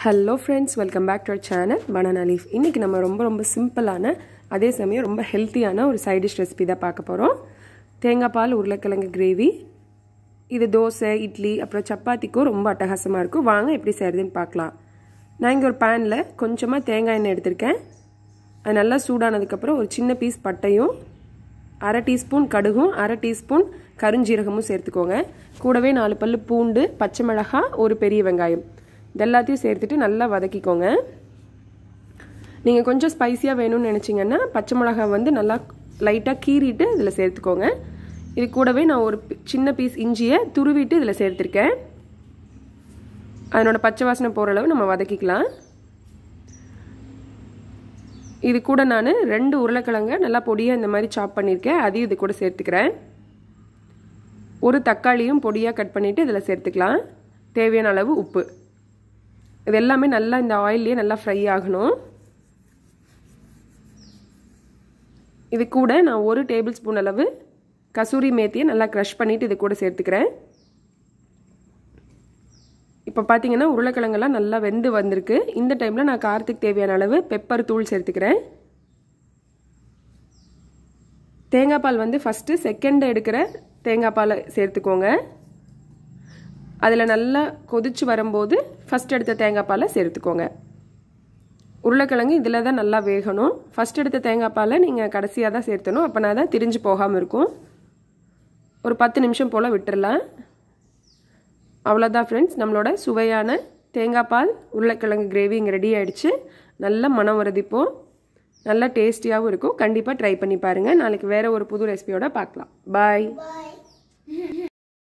hello friends welcome back to our channel banana leaf இன்றைக்கி நம்ம ரொம்ப ரொம்ப சிம்பிளான அதே சமயம் ரொம்ப ஹெல்த்தியான ஒரு சைட் டிஷ் ரெசிபி தான் பார்க்க போகிறோம் தேங்காய் பால் உருளைக்கிழங்கு கிரேவி இது தோசை இட்லி அப்புறம் சப்பாத்திக்கும் ரொம்ப அட்டகாசமாக இருக்கும் வாங்க எப்படி செய்கிறதுன்னு பார்க்கலாம் நான் இங்கே ஒரு பேனில் கொஞ்சமாக தேங்காய் எண்ணெய் எடுத்திருக்கேன் அது நல்லா சூடானதுக்கப்புறம் ஒரு சின்ன பீஸ் பட்டையும் அரை டீஸ்பூன் கடுகும் அரை டீஸ்பூன் கருஞ்சீரகமும் சேர்த்துக்கோங்க கூடவே நாலு பல்லு பூண்டு பச்சை மிளகாய் ஒரு பெரிய வெங்காயம் இதெல்லாத்தையும் சேர்த்துட்டு நல்லா வதக்கிக்கோங்க நீங்கள் கொஞ்சம் ஸ்பைஸியாக வேணும்னு நினச்சிங்கன்னா பச்சை மிளகாய் வந்து நல்லா லைட்டாக கீறிட்டு இதில் சேர்த்துக்கோங்க இது கூடவே நான் ஒரு சின்ன பீஸ் இஞ்சியை துருவிட்டு இதில் சேர்த்துருக்கேன் அதனோட பச்சை வாசனை போகிற அளவு நம்ம வதக்கிக்கலாம் இது கூட நான் ரெண்டு உருளைக்கிழங்க நல்லா பொடியாக இந்த மாதிரி சாப் பண்ணியிருக்கேன் அதையும் இது கூட சேர்த்துக்கிறேன் ஒரு தக்காளியும் பொடியாக கட் பண்ணிவிட்டு இதில் சேர்த்துக்கலாம் தேவையான அளவு உப்பு இது எல்லாமே நல்லா இந்த ஆயிலே நல்லா ஃப்ரை ஆகணும் இது கூட நான் ஒரு டேபிள் ஸ்பூன் அளவு கசூரி மேத்தியை நல்லா க்ரஷ் பண்ணிவிட்டு இது கூட சேர்த்துக்கிறேன் இப்போ பார்த்தீங்கன்னா உருளைக்கிழங்கெல்லாம் நல்லா வெந்து வந்திருக்கு இந்த டைமில் நான் காரத்துக்கு தேவையான அளவு பெப்பர் தூள் சேர்த்துக்கிறேன் தேங்காய் பால் வந்து ஃபஸ்ட்டு செகண்ட் எடுக்கிற தேங்காய் பாலை சேர்த்துக்கோங்க அதில் நல்லா கொதிச்சு வரும்போது ஃபஸ்ட் எடுத்த தேங்காய் பாலை சேர்த்துக்கோங்க உருளைக்கிழங்கு இதில் தான் நல்லா வேகணும் ஃபஸ்ட் எடுத்த தேங்காய் பாலை நீங்கள் கடைசியாக தான் சேர்த்தணும் அப்போனா தான் திரிஞ்சு போகாமல் இருக்கும் ஒரு பத்து நிமிஷம் போல் விட்டுடலாம் அவ்வளோதான் ஃப்ரெண்ட்ஸ் நம்மளோட சுவையான தேங்காய் பால் உருளைக்கிழங்கு கிரேவி இங்கே ரெடி ஆகிடுச்சு நல்ல மனம் வருதிப்போம் நல்லா டேஸ்டியாகவும் இருக்கும் கண்டிப்பாக ட்ரை பண்ணி பாருங்கள் நாளைக்கு வேறு ஒரு புது ரெசிபியோட பார்க்கலாம் பாய்